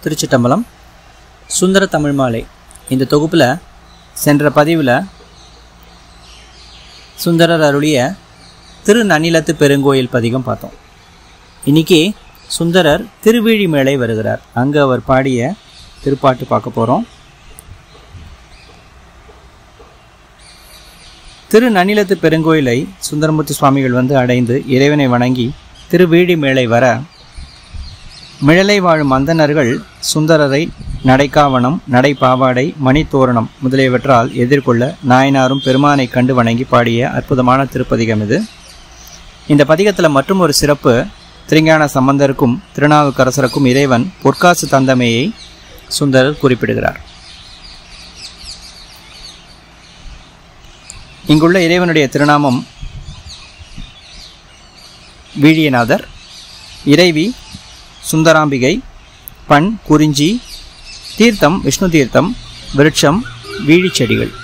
திருச்சிட்டம்பலம் சுந்தர தமிழ் மாலை இந்த தொகுப்பில் சென்ற பதிவில் சுந்தரர் அருளிய திரு நன்னிலத்து பெருங்கோயில் பதிகம் பார்த்தோம் இன்னைக்கு சுந்தரர் திருவிழிமேளை வருகிறார் அங்கே அவர் பாடிய திருப்பாட்டு பார்க்க போகிறோம் திரு நன்னிலத்து பெருங்கோயிலை சுந்தரமூர்த்தி சுவாமிகள் வந்து அடைந்து இறைவனை வணங்கி திருவீழிமேளை வர மிழலை வாழும் அந்தணர்கள் சுந்தரரை நடைக்காவணம் நடைப்பாவாடை மணித்தோரணம் முதலியவற்றால் எதிர்கொள்ள நாயனாரும் பெருமானை கண்டு வணங்கி பாடிய அற்புதமான திருப்பதிகம் இது இந்த பதிகத்தில் மற்றும் ஒரு சிறப்பு திருஞான சம்பந்தருக்கும் திருநாவுக்கரசருக்கும் இறைவன் பொற்காசு தந்தமையை சுந்தரர் குறிப்பிடுகிறார் இங்குள்ள இறைவனுடைய திருநாமம் வீழியநாதர் இறைவி சுந்தராம்பிகை பண் குறிஞ்சி தீர்த்தம் விஷ்ணு தீர்த்தம் விருட்சம் வீழிச்செடிகள்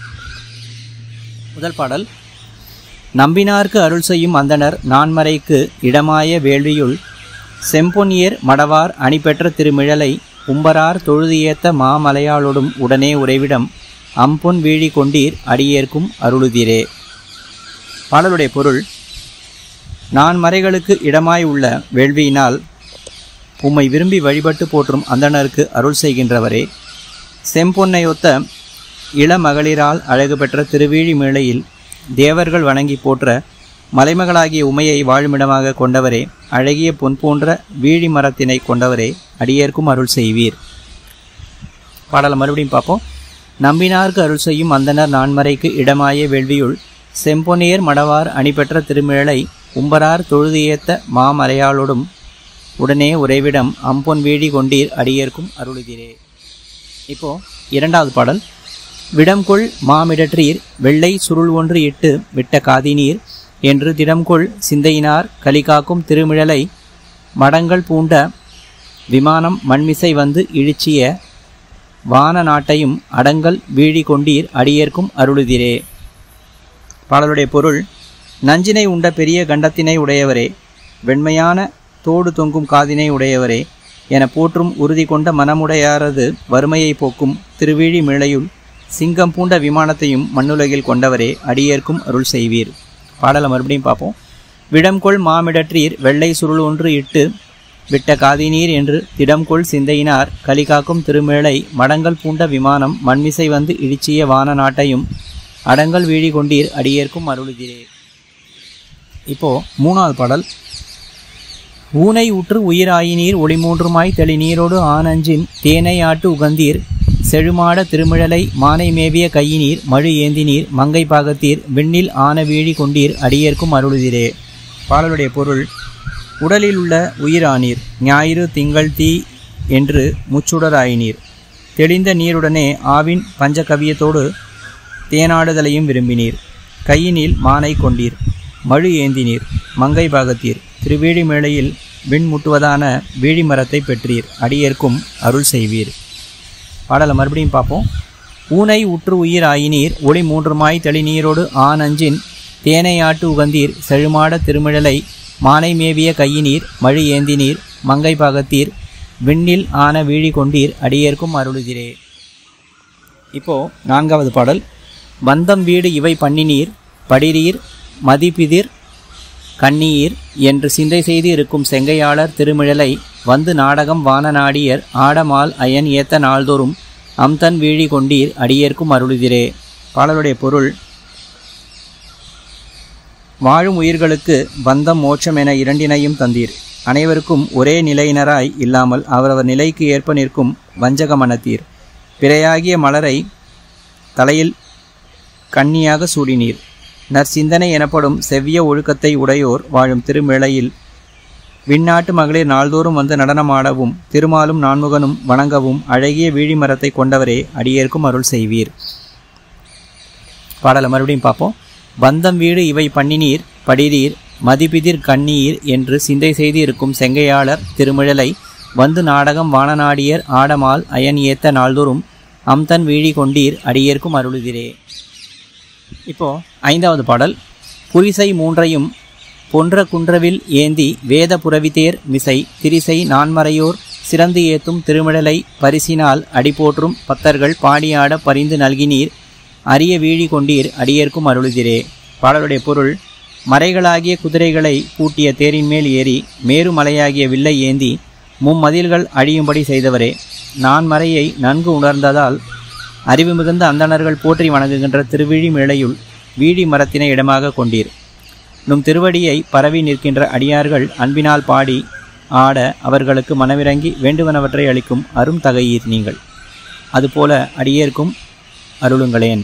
முதல் பாடல் நம்பினார்க்கு அருள் செய்யும் அந்தணர் நான்மறைக்கு இடமாய வேள்வியுள் செம்பொன்னியர் மடவார் அணிபெற்ற திருமிழலை உம்பரார் தொழுது ஏத்த மாமலையாளோடும் உடனே உறைவிடம் அம்பொன் வீழி கொண்டீர் அடியேற்கும் அருளுதீரே பாடலுடைய பொருள் நான் மறைகளுக்கு இடமாய் உள்ள வேள்வியினால் உம்மை விரும்பி வழிபட்டு போற்றும் அந்தணருக்கு அருள் செய்கின்றவரே செம்பொன்னையொத்த இளமகளிரால் அழகு பெற்ற திருவீழி மேளையில் தேவர்கள் வணங்கி போற்ற மலைமகளாகிய உமையை வாழுமிடமாக கொண்டவரே அழகிய பொன் போன்ற வீழி மரத்தினை கொண்டவரே அடியேற்கும் அருள் செய்வீர் பாடலை மறுபடியும் பார்ப்போம் நம்பினார்க்கு அருள் செய்யும் அந்தனர் நான்மறைக்கு இடமாய வேள்வியுள் செம்பொனியர் மடவார் அணிபெற்ற திருமிழலை உம்பரார் தொழுது ஏத்த மாமலையாளோடும் உடனே உறைவிடம் அம்பொன் வீழி கொண்டீர் அடியேற்கும் அருளுகிறே இப்போ இரண்டாவது பாடல் விடம்கொள் மாமிடற்றீர் வெள்ளை சுருள் ஒன்று இட்டு விட்ட காதினீர் என்று திடம்கொள் சிந்தையினார் கலிகாக்கும் திருமிழலை மடங்கள் பூண்ட விமானம் மண்மிசை வந்து இழிச்சிய வான நாட்டையும் அடங்கல் வீழி கொண்டீர் அடியேற்கும் அருளுதிரே பாடலுடைய பொருள் நஞ்சினை உண்ட பெரிய கண்டத்தினை உடையவரே வெண்மையான தோடு தொங்கும் காதினை உடையவரே என போற்றும் உறுதி கொண்ட மனமுடையாரது வறுமையை போக்கும் திருவிழி மிளையுள் சிங்கம் பூண்ட விமானத்தையும் மண்ணுலகில் கொண்டவரே அடியேற்கும் அருள் செய்வீர் பாடலை மறுபடியும் பார்ப்போம் விடம்கொள் மாமிடற்றீர் வெள்ளை சுருள் ஒன்று இட்டு விட்ட காதினீர் என்று திடம்கொள் சிந்தையினார் கலிகாக்கும் திருமேளை மடங்கள் பூண்ட விமானம் மண்மிசை வந்து இடிச்சிய வான நாட்டையும் அடங்கல் வீழி கொண்டீர் அடியேற்கும் அருளுகிறே இப்போ மூணாவது பாடல் ஊனை உற்று உயிராயினீர் ஒளிமூன்றுமாய் தெளி நீரோடு ஆனஞ்சின் தேனை ஆட்டு உகந்தீர் செழுமாட திருமிழலை மானை மேவிய கையினீர் மழு ஏந்தினீர் மங்கை பாகத்தீர் விண்ணில் ஆன வீழி கொண்டீர் அடியேற்கும் அருளுதிரே பாடலுடைய பொருள் உடலில் உள்ள உயிரானீர் ஞாயிறு திங்கள் தீ என்று முச்சுடராயினீர் தெளிந்த நீருடனே ஆவின் பஞ்சகவியத்தோடு தேனாடுதலையும் விரும்பினீர் கையினில் மானை கொண்டீர் மழு ஏந்தினீர் மங்கை பாகத்தீர் திருவேழி மேளையில் விண் முட்டுவதான வீழி மரத்தை பெற்றீர் அடியேற்கும் அருள் செய்வீர் பாடலை மறுபடியும் பார்ப்போம் ஊனை உற்று உயிர் ஆயினீர் ஒளி மூன்றுமாய் தெளிநீரோடு ஆனஞ்சின் தேனையாட்டு உகந்தீர் செழுமாட திருமிழலை மானை மேவிய கையினீர் மழு ஏந்தினீர் மங்கை பாகத்தீர் விண்ணில் ஆன வீழி கொண்டீர் அடியேற்கும் அருளுகிறே இப்போ நான்காவது பாடல் வந்தம் வீடு இவை பண்ணினீர் படிரீர் மதிப்பிதிர் கண்ணீர் என்று சிந்தை செய்து இருக்கும் செங்கையாளர் திருமிழலை வந்து நாடகம் வான நாடியர் ஆடமால் அயன் ஏத்த நாள்தோறும் அம்தன் வீழி கொண்டீர் அடியேற்கும் அருளுதிரே பாடலுடைய பொருள் வாழும் உயிர்களுக்கு பந்தம் மோட்சம் என இரண்டினையும் தந்தீர் அனைவருக்கும் ஒரே நிலையினராய் இல்லாமல் அவரவர் நிலைக்கு ஏற்ப நிற்கும் வஞ்சக மனத்தீர் பிறையாகிய மலரை தலையில் கன்னியாக சூடினீர் நற்சிந்தனை எனப்படும் செவ்விய ஒழுக்கத்தை உடையோர் வாழும் திருமிழையில் விண்ணாட்டு மகளிர் நாள்தோறும் வந்து நடனமாடவும் திருமாலும் நான்முகனும் வணங்கவும் அழகிய வீழிமரத்தை கொண்டவரே அடியேற்கும் அருள் செய்வீர் பாடலை மறுபடியும் பார்ப்போம் பந்தம் வீடு இவை பண்ணினீர் படிரீர் மதிப்பிதிர் கண்ணீர் என்று சிந்தை செய்து இருக்கும் செங்கையாளர் திருமிழலை வந்து நாடகம் வானநாடியர் ஆடமால் அயன் ஏத்த நாள்தோறும் அம்தன் வீழி கொண்டீர் அடியேற்கும் அருளுதிரே இப்போ ஐந்தாவது பாடல் புரிசை மூன்றையும் பொன்ற குன்றவில் ஏந்தி வேத புரவிதேர் மிசை திரிசை நான்மறையோர் சிறந்து ஏத்தும் திருமிழலை பரிசினால் அடிபோற்றும் பத்தர்கள் பாடியாட பரிந்து நல்கினீர் அரிய வீழி கொண்டீர் அடியேற்கும் அருளுதிரே பாடலுடைய பொருள் மறைகளாகிய குதிரைகளை பூட்டிய தேரின் மேல் ஏறி மேருமலையாகிய வில்லை ஏந்தி மும்மதில்கள் அழியும்படி செய்தவரே நான் மறையை நன்கு உணர்ந்ததால் அறிவு மிகுந்த அந்தணர்கள் போற்றி வணங்குகின்ற திருவிழி மேளையுள் வீழி மரத்தினை இடமாக கொண்டீர் நும் திருவடியை பரவி நிற்கின்ற அடியார்கள் அன்பினால் பாடி ஆட அவர்களுக்கு மனவிறங்கி வேண்டுவனவற்றை அளிக்கும் அரும் தகையீர் நீங்கள் அதுபோல அடியேற்கும் அருளுங்களேன்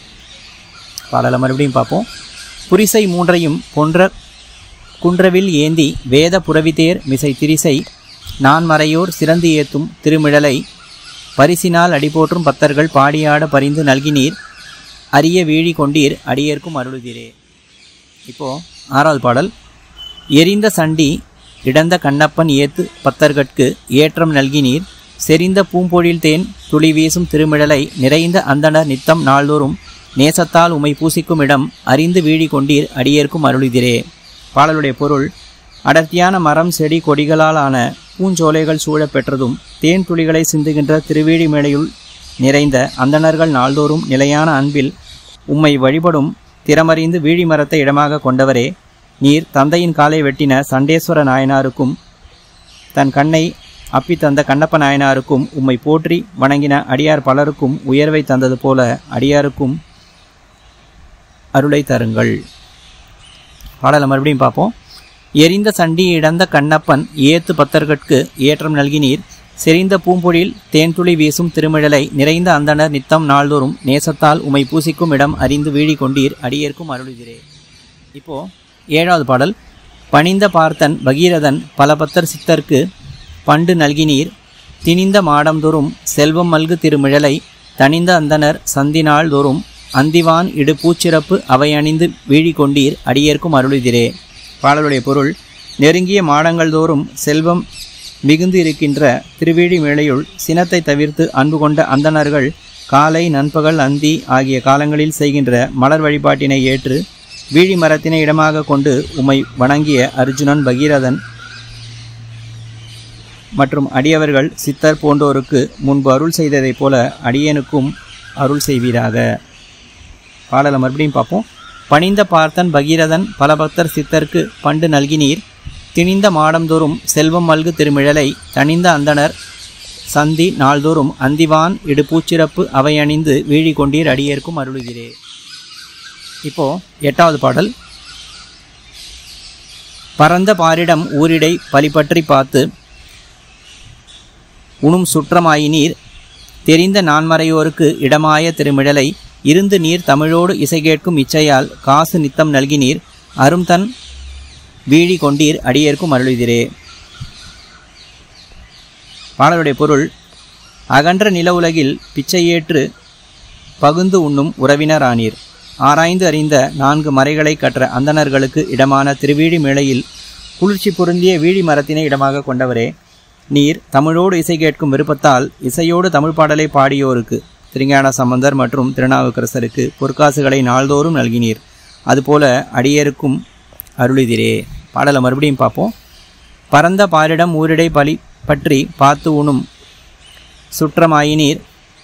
பாடலை மறுபடியும் பார்ப்போம் புரிசை மூன்றையும் பொன்ற குன்றவில் ஏந்தி வேத புறவிதேர் மிசை திரிசை நான் மறையோர் சிறந்து ஏத்தும் திருமிழலை பரிசினால் அடிபோற்றும் பத்தர்கள் பாடியாட பரிந்து நல்கினீர் அரிய வீழி கொண்டீர் அடியேற்கும் அருளுதிரே இப்போ ஆறாவது பாடல் எரிந்த சண்டி இடந்த கண்ணப்பன் ஏத்து பத்தர்கட்கு ஏற்றம் நல்கினீர் செறிந்த பூம்பொழில் தேன் துளி வீசும் திருமிழலை நிறைந்த அந்தணர் நித்தம் நாள்தோறும் நேசத்தால் உமை பூசிக்கும் இடம் அறிந்து வீழி கொண்டீர் அடியேற்கும் அருளிதிரே பாடலுடைய பொருள் அடர்த்தியான மரம் செடி கொடிகளால் ஆன பூஞ்சோலைகள் சூழப் பெற்றதும் தேன் துளிகளை சிந்துகின்ற திருவேழி மேடையுள் நிறைந்த அந்தணர்கள் நாள்தோறும் நிலையான அன்பில் உம்மை வழிபடும் திறமறிந்து வீழி மரத்தை இடமாக கொண்டவரே நீர் தந்தையின் காலை வெட்டின சண்டேஸ்வர நாயனாருக்கும் தன் கண்ணை அப்பி தந்த கண்ணப்ப நாயனாருக்கும் உம்மை போற்றி வணங்கின அடியார் பலருக்கும் உயர்வை தந்தது போல அடியாருக்கும் அருளை தருங்கள் பாடலை மறுபடியும் பார்ப்போம் எரிந்த சண்டி இடந்த கண்ணப்பன் ஏத்து பத்தர்கட்கு ஏற்றம் நல்கினீர் செறிந்த பூம்பொழில் தேன்துளி வீசும் திருமிழலை நிறைந்த அந்தணர் நித்தம் நாள்தோறும் நேசத்தால் உமை பூசிக்கும் இடம் அறிந்து வீழி கொண்டீர் அடியேற்கும் அருளுகிறே இப்போ ஏழாவது பாடல் பணிந்த பார்த்தன் பகீரதன் பல பத்தர் சித்தர்க்கு பண்டு நல்கினீர் திணிந்த மாடம்தோறும் செல்வம் மல்கு திருமிழலை தனிந்த அந்தனர் சந்தினாள் தோறும் அந்திவான் இடு பூச்சிறப்பு அவை அணிந்து வீழி கொண்டீர் அடியேற்கும் அருளுதிரே பாடலுடைய பொருள் நெருங்கிய மாடங்கள் தோறும் செல்வம் மிகுந்து இருக்கின்ற திருவேழி மேளையுள் சினத்தை தவிர்த்து அன்பு கொண்ட அந்தணர்கள் காலை நண்பகல் அந்தி ஆகிய காலங்களில் செய்கின்ற மலர் வழிபாட்டினை ஏற்று வீழி மரத்தினை இடமாக கொண்டு உம்மை வணங்கிய அர்ஜுனன் பகீரதன் மற்றும் அடியவர்கள் சித்தர் போன்றோருக்கு முன்பு அருள் செய்ததைப் போல அடியனுக்கும் அருள் செய்வீராக பாடலை மறுபடியும் பார்ப்போம் பணிந்த பார்த்தன் பகீரதன் பல பக்தர் சித்தர்க்கு பண்டு நல்கினீர் திணிந்த மாடம்தோறும் செல்வம் மல்கு திருமிழலை தணிந்த அந்தணர் சந்தி நாள்தோறும் அந்திவான் இடு பூச்சிறப்பு அவை அணிந்து வீழி கொண்டீர் அடியேற்கும் அருளுகிறே இப்போ எட்டாவது பாடல் பரந்த பாரிடம் ஊரிடை பலிபற்றி பார்த்து உணும் சுற்றமாயினீர் தெரிந்த நான்மறையோருக்கு இடமாய திருமிழலை இருந்து நீர் தமிழோடு இசை கேட்கும் இச்சையால் காசு நித்தம் நல்கினீர் அரும் தன் வீழி கொண்டீர் அடியேற்கும் அருளுதிரே பாடலுடைய பொருள் அகன்ற நில உலகில் பிச்சையேற்று பகுந்து உண்ணும் உறவினரானீர் ஆராய்ந்து அறிந்த நான்கு மறைகளை கற்ற அந்தணர்களுக்கு இடமான திருவீழி மேளையில் குளிர்ச்சி பொருந்திய வீழி மரத்தினை இடமாக கொண்டவரே நீர் தமிழோடு இசை கேட்கும் விருப்பத்தால் இசையோடு தமிழ் பாடலை பாடியோருக்கு திருஞான சம்பந்தர் மற்றும் திருநாவுக்கரசருக்கு பொற்காசுகளை நாள்தோறும் நல்கினீர் அதுபோல அடியேருக்கும் அருளிதிரே பாடலை மறுபடியும் பார்ப்போம் பரந்த பாரிடம் ஊரிடை பலி பற்றி பார்த்து உணும் சுற்றமாயினீர்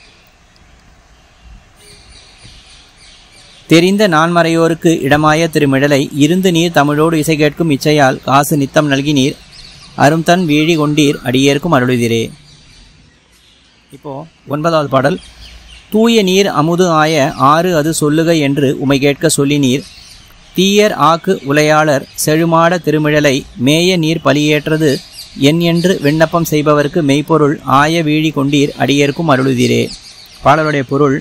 தெரிந்த நான்மறையோருக்கு இடமாய திருமிழலை இருந்து நீர் தமிழோடு இசை கேட்கும் இச்சையால் காசு நித்தம் நல்கினீர் அரும் தன் வீழி கொண்டீர் அடியேற்கும் அருளுதிரே இப்போ ஒன்பதாவது பாடல் தூய நீர் அமுது ஆய ஆறு அது சொல்லுக என்று உமை கேட்க சொல்லினீர் தீயர் ஆக்கு உலையாளர் செழுமாட திருமிழலை மேய நீர் பலியேற்றது என் என்று விண்ணப்பம் செய்பவர்க்கு மெய்ப்பொருள் ஆய வீழி கொண்டீர் அடியேற்கும் அருளுதிரே பாடலுடைய பொருள்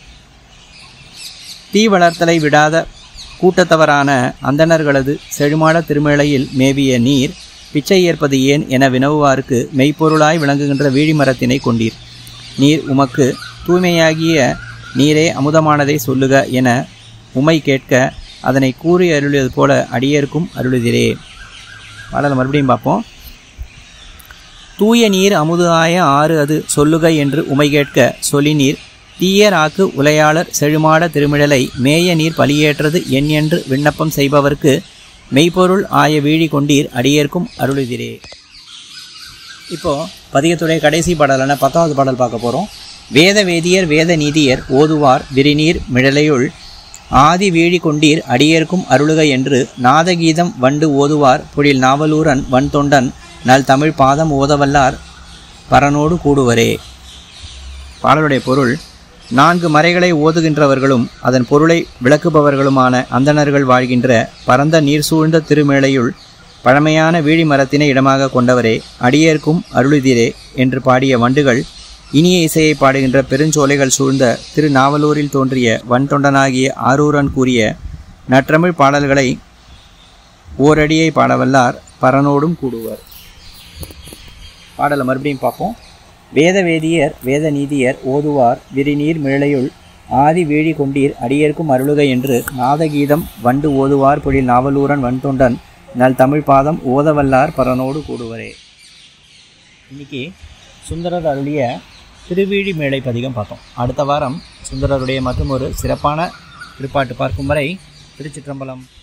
தீ வளர்த்தலை விடாத கூட்டத்தவரான அந்தணர்களது செழுமாட திருமேளையில் மேவிய நீர் பிச்சை ஏற்பது ஏன் என வினவுவாருக்கு மெய்ப்பொருளாய் விளங்குகின்ற வீழிமரத்தினை கொண்டீர் நீர் உமக்கு தூய்மையாகிய நீரே அமுதமானதை சொல்லுக என உமை கேட்க அதனை கூறி அருளியது போல அடியேற்கும் அருளுதிரே பாடலை மறுபடியும் பார்ப்போம் தூய நீர் அமுது ஆய ஆறு அது சொல்லுக என்று உமை கேட்க சொல்லி நீர் தீயராக்கு உலையாளர் செழுமாட திருமிழலை மேய நீர் பலியேற்றது என் என்று விண்ணப்பம் செய்பவர்க்கு மெய்ப்பொருள் ஆய வீழி கொண்டீர் அடியேற்கும் அருளுதிரே இப்போ பதிகத்துடைய கடைசி பாடலான பத்தாவது பாடல் பார்க்க போகிறோம் வேத வேதியர் வேத நீதியர் ஓதுவார் விரிநீர் மிழலையுள் ஆதி வீழி கொண்டீர் அடியேற்கும் அருளுக என்று நாதகீதம் வண்டு ஓதுவார் பொழில் நாவலூரன் வன் தொண்டன் நல் தமிழ் பாதம் ஓதவல்லார் பரனோடு கூடுவரே பாடலுடைய பொருள் நான்கு மறைகளை ஓதுகின்றவர்களும் அதன் பொருளை விளக்குபவர்களுமான அந்தணர்கள் வாழ்கின்ற பரந்த நீர் சூழ்ந்த திருமேளையுள் பழமையான வீழி மரத்தினை இடமாக கொண்டவரே அடியேற்கும் அருளுதிரே என்று பாடிய வண்டுகள் இனிய இசையை பாடுகின்ற பெருஞ்சோலைகள் சூழ்ந்த திருநாவலூரில் தோன்றிய வன்தொண்டனாகிய ஆரூரன் கூறிய நற்றமிழ் பாடல்களை ஓரடியை பாடவல்லார் பரனோடும் கூடுவர் பாடலை மறுபடியும் பார்ப்போம் வேத வேதியர் வேத நீதியர் ஓதுவார் விரிநீர் மிழையுள் ஆதி வேழி கொண்டீர் அடியேற்கும் அருளுக என்று நாதகீதம் வண்டு ஓதுவார் பொழில் நாவலூரன் வன்தொண்டன் நல் தமிழ் பாதம் ஓதவல்லார் பரனோடு கூடுவரே இன்னைக்கு சுந்தரர் அருளிய திருவீழி மேளை பதிகம் பார்த்தோம் அடுத்த வாரம் சுந்தரருடைய மற்றும் ஒரு சிறப்பான திருப்பாட்டு பார்க்கும் வரை திருச்சிற்றம்பலம்